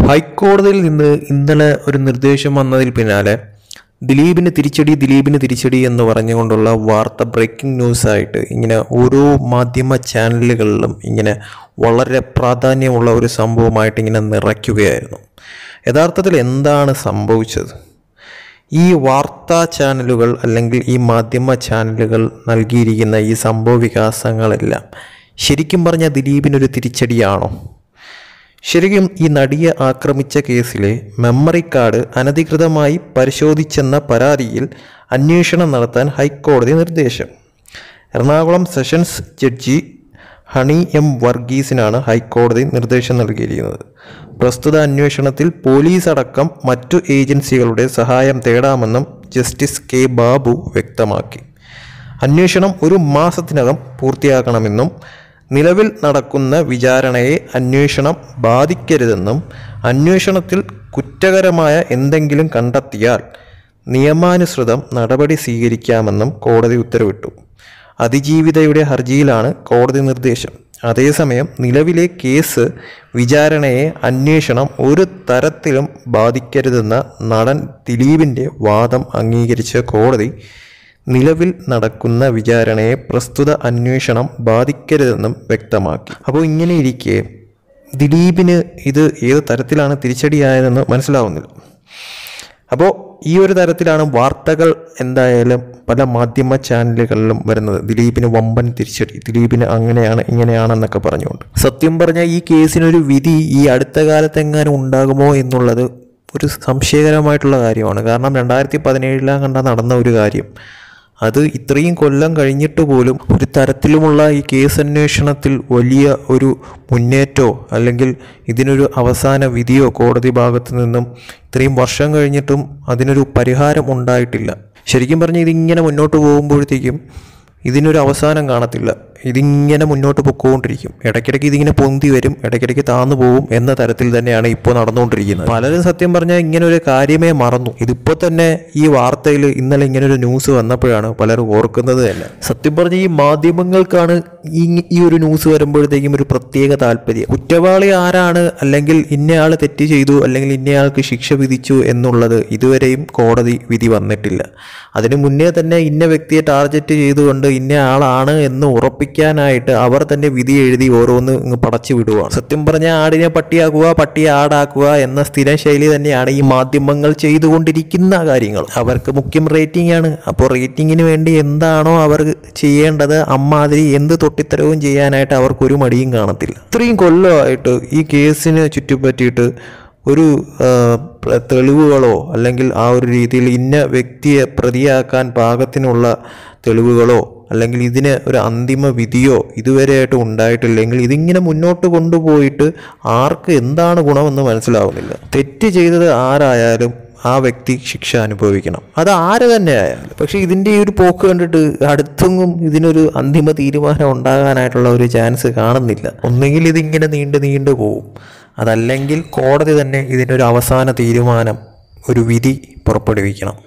ഹൈക്കോടതിയിൽ നിന്ന് ഇന്നലെ ഒരു നിർദ്ദേശം വന്നതിൽ പിന്നാലെ ദിലീപിന് തിരിച്ചടി ദിലീപിന് തിരിച്ചടി എന്ന് പറഞ്ഞുകൊണ്ടുള്ള വാർത്ത ബ്രേക്കിംഗ് ന്യൂസായിട്ട് ഇങ്ങനെ ഓരോ മാധ്യമ ചാനലുകളിലും ഇങ്ങനെ വളരെ പ്രാധാന്യമുള്ള ഒരു സംഭവമായിട്ട് ഇങ്ങനെ നിറയ്ക്കുകയായിരുന്നു യഥാർത്ഥത്തിൽ എന്താണ് സംഭവിച്ചത് ഈ വാർത്താ ചാനലുകൾ അല്ലെങ്കിൽ ഈ മാധ്യമ ചാനലുകൾ നൽകിയിരിക്കുന്ന ഈ സംഭവ വികാസങ്ങളെല്ലാം ശരിക്കും പറഞ്ഞ ദിലീപിനൊരു തിരിച്ചടിയാണോ ശരിക്കും ഈ നടിയെ ആക്രമിച്ച കേസിലെ മെമ്മറി കാർഡ് അനധികൃതമായി പരിശോധിച്ചെന്ന പരാതിയിൽ അന്വേഷണം നടത്താൻ ഹൈക്കോടതി നിർദ്ദേശം Ernakulam sessions judge Honey M വർഗീസിനാണ് ഹൈക്കോടതി നിർദ്ദേശം നൽകിയിരിക്കുന്നത് പ്രസ്തുത അന്വേഷണത്തിൽ പോലീസ് അടക്കം മറ്റു ഏജൻസികളുടെ സഹായം തേടാമെന്നും ജസ്റ്റിസ് കെ ബാബു വ്യക്തമാക്കി അന്വേഷണം ഒരു മാസത്തിനകം പൂർത്തിയാക്കണമെന്നും നിലവിൽ നടക്കുന്ന വിചാരണയെ അന്വേഷണം ബാധിക്കരുതെന്നും അന്വേഷണത്തിൽ കുറ്റകരമായ എന്തെങ്കിലും കണ്ടെത്തിയാൽ നിയമാനുസൃതം നടപടി സ്വീകരിക്കാമെന്നും കോടതി ഉത്തരവിട്ടു അതിജീവിതയുടെ ഹർജിയിലാണ് കോടതി നിർദ്ദേശം അതേസമയം നിലവിലെ കേസ് വിചാരണയെ അന്വേഷണം ഒരു തരത്തിലും ബാധിക്കരുതെന്ന നടൻ ദിലീപിൻ്റെ വാദം അംഗീകരിച്ച കോടതി നിലവിൽ നടക്കുന്ന വിചാരണയെ പ്രസ്തുത അന്വേഷണം ബാധിക്കരുതെന്നും വ്യക്തമാക്കി അപ്പോൾ ഇങ്ങനെ ഇരിക്കെ ദിലീപിന് ഇത് ഏത് തരത്തിലാണ് തിരിച്ചടിയായതെന്ന് മനസ്സിലാവുന്നില്ല അപ്പോൾ ഈ ഒരു തരത്തിലാണ് വാർത്തകൾ എന്തായാലും പല മാധ്യമ ചാനലുകളിലും വരുന്നത് ദിലീപിന് വമ്പൻ തിരിച്ചടി ദിലീപിന് അങ്ങനെയാണ് ഇങ്ങനെയാണെന്നൊക്കെ പറഞ്ഞുകൊണ്ട് സത്യം പറഞ്ഞാൽ ഈ കേസിനൊരു വിധി ഈ അടുത്ത കാലത്ത് എങ്ങാനും ഉണ്ടാകുമോ എന്നുള്ളത് ഒരു സംശയകരമായിട്ടുള്ള കാര്യമാണ് കാരണം രണ്ടായിരത്തി പതിനേഴിലാം കണ്ട നടന്ന ഒരു കാര്യം അത് ഇത്രയും കൊല്ലം കഴിഞ്ഞിട്ട് പോലും ഒരു തരത്തിലുമുള്ള ഈ കേസ് അന്വേഷണത്തിൽ വലിയ ഒരു മുന്നേറ്റമോ അല്ലെങ്കിൽ ഇതിനൊരു അവസാന വിധിയോ കോടതി ഭാഗത്തു നിന്നും ഇത്രയും വർഷം കഴിഞ്ഞിട്ടും അതിനൊരു പരിഹാരം ഉണ്ടായിട്ടില്ല ശരിക്കും പറഞ്ഞാൽ ഇതിങ്ങനെ മുന്നോട്ട് പോകുമ്പോഴത്തേക്കും ഇതിനൊരു അവസാനം കാണത്തില്ല ഇതിങ്ങനെ മുന്നോട്ട് പൊക്കോണ്ടിരിക്കും ഇടയ്ക്കിടയ്ക്ക് ഇതിങ്ങനെ പൊന്തി വരും ഇടയ്ക്കിടയ്ക്ക് താന്നു പോകും എന്ന തരത്തിൽ തന്നെയാണ് ഇപ്പോൾ നടന്നുകൊണ്ടിരിക്കുന്നത് പലരും സത്യം പറഞ്ഞാൽ ഇങ്ങനെ ഒരു കാര്യമേ മറന്നു ഇതിപ്പോൾ തന്നെ ഈ വാർത്തയിൽ ഇന്നലെ ഇങ്ങനെ ഒരു ന്യൂസ് വന്നപ്പോഴാണ് പലരും ഓർക്കുന്നത് തന്നെ സത്യം പറഞ്ഞ ഈ മാധ്യമങ്ങൾക്കാണ് ഈ ഈ ഒരു ന്യൂസ് വരുമ്പോഴത്തേക്കും ഒരു പ്രത്യേക താല്പര്യം കുറ്റവാളി ആരാണ് അല്ലെങ്കിൽ ഇന്നയാൾ തെറ്റ് ചെയ്തു അല്ലെങ്കിൽ ഇന്നയാൾക്ക് ശിക്ഷ വിധിച്ചു എന്നുള്ളത് ഇതുവരെയും കോടതി വിധി വന്നിട്ടില്ല അതിനു മുന്നേ തന്നെ ഇന്ന വ്യക്തിയെ ടാർഗറ്റ് ചെയ്തുകൊണ്ട് ഇന്ന ആളാണ് എന്ന് ഉറപ്പിക്കാനായിട്ട് അവർ തന്നെ വിധി എഴുതി ഓരോന്ന് ഇങ്ങ് പടച്ചു വിടുകയാണ് സത്യം പറഞ്ഞാൽ ആടിനെ പട്ടിയാക്കുക പട്ടിയെ ആടാക്കുക എന്ന സ്ഥിര ശൈലി തന്നെയാണ് ഈ മാധ്യമങ്ങൾ ചെയ്തുകൊണ്ടിരിക്കുന്ന കാര്യങ്ങൾ അവർക്ക് മുഖ്യം റേറ്റിംഗ് ആണ് അപ്പോൾ റേറ്റിങ്ങിന് വേണ്ടി എന്താണോ അവർ ചെയ്യേണ്ടത് അമ്മാതിരി എന്ത് തൊട്ടിത്തരവും ചെയ്യാനായിട്ട് അവർക്കൊരു മടിയും കാണത്തില്ല ഇത്രയും കൊല്ലമായിട്ട് ഈ കേസിന് ചുറ്റിപ്പറ്റിയിട്ട് ഒരു ആ, പ്ര- തെളിവുകളോ അല്ലെങ്കിൽ ആ ഒരു രീതിയിൽ ഇന്ന വ്യക്തിയെ പ്രതിയാക്കാൻ പാകത്തിനുള്ള തെളിവുകളോ അല്ലെങ്കിൽ ഇതിന് ഒരു അന്തിമ വിധിയോ ഇതുവരെയായിട്ട് ഉണ്ടായിട്ടില്ലെങ്കിൽ ഇതിങ്ങനെ മുന്നോട്ട് കൊണ്ടുപോയിട്ട് ആർക്ക് എന്താണ് ഗുണമെന്ന് മനസ്സിലാവുന്നില്ല തെറ്റ് ചെയ്തത് ആരായാലും ആ വ്യക്തി ശിക്ഷ അനുഭവിക്കണം അത് ആര് തന്നെ ആയാലും പക്ഷേ ഇതിൻ്റെ ഈ ഒരു പോക്ക് കണ്ടിട്ട് അടുത്തൊന്നും ഇതിനൊരു അന്തിമ തീരുമാനം ഉണ്ടാകാനായിട്ടുള്ള ഒരു ചാൻസ് കാണുന്നില്ല ഒന്നുകിൽ ഇതിങ്ങനെ നീണ്ടു നീണ്ടു പോവും അതല്ലെങ്കിൽ കോടതി തന്നെ ഇതിനൊരു അവസാന തീരുമാനം ഒരു വിധി പുറപ്പെടുവിക്കണം